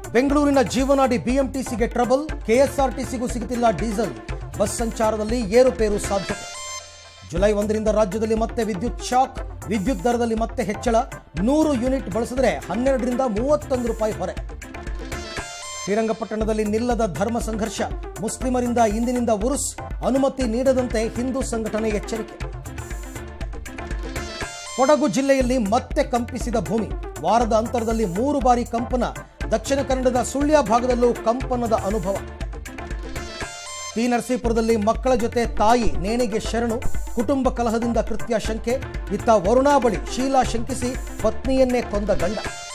ಬೆಂಗಳೂರಿನ ಜೀವನಾಡಿ ಬಿಎಂಟಿಸಿಗೆ ಟ್ರಬಲ್ ಕೆಎಸ್ಆರ್ಟಿಸಿಗೂ ಸಿಗುತ್ತಿಲ್ಲ ಡೀಸೆಲ್ ಬಸ್ ಸಂಚಾರದಲ್ಲಿ ಏರುಪೇರು ಸಾಧ್ಯತೆ ಜುಲೈ ಒಂದರಿಂದ ರಾಜ್ಯದಲ್ಲಿ ಮತ್ತೆ ವಿದ್ಯುತ್ ಶಾಕ್ ವಿದ್ಯುತ್ ದರದಲ್ಲಿ ಮತ್ತೆ ಹೆಚ್ಚಳ ನೂರು ಯೂನಿಟ್ ಬಳಸಿದರೆ ಹನ್ನೆರಡರಿಂದ ಮೂವತ್ತೊಂದು ರೂಪಾಯಿ ಹೊರೆ ಶ್ರೀರಂಗಪಟ್ಟಣದಲ್ಲಿ ನಿಲ್ಲದ ಧರ್ಮ ಸಂಘರ್ಷ ಮುಸ್ಲಿಮರಿಂದ ಇಂದಿನಿಂದ ಉರುಸ್ ಅನುಮತಿ ನೀಡದಂತೆ ಹಿಂದೂ ಸಂಘಟನೆ ಎಚ್ಚರಿಕೆ ಕೊಡಗು ಜಿಲ್ಲೆಯಲ್ಲಿ ಮತ್ತೆ ಕಂಪಿಸಿದ ಭೂಮಿ ವಾರದ ಅಂತರದಲ್ಲಿ ಮೂರು ಬಾರಿ ಕಂಪನ ದಕ್ಷಿಣ ಕನ್ನಡದ ಸುಳ್ಯ ಭಾಗದಲ್ಲೂ ಕಂಪನದ ಅನುಭವ ಟಿ ನರಸೀಪುರದಲ್ಲಿ ಮಕ್ಕಳ ಜೊತೆ ತಾಯಿ ನೇಣಿಗೆ ಶರಣು ಕುಟುಂಬ ಕಲಹದಿಂದ ಕೃತ್ಯ ಶಂಕೆ ಇತ್ತ ವರುಣಾ ಬಳಿ ಶೀಲಾ ಶಂಕಿಸಿ ಪತ್ನಿಯನ್ನೇ ಕೊಂದ ಗಂಡ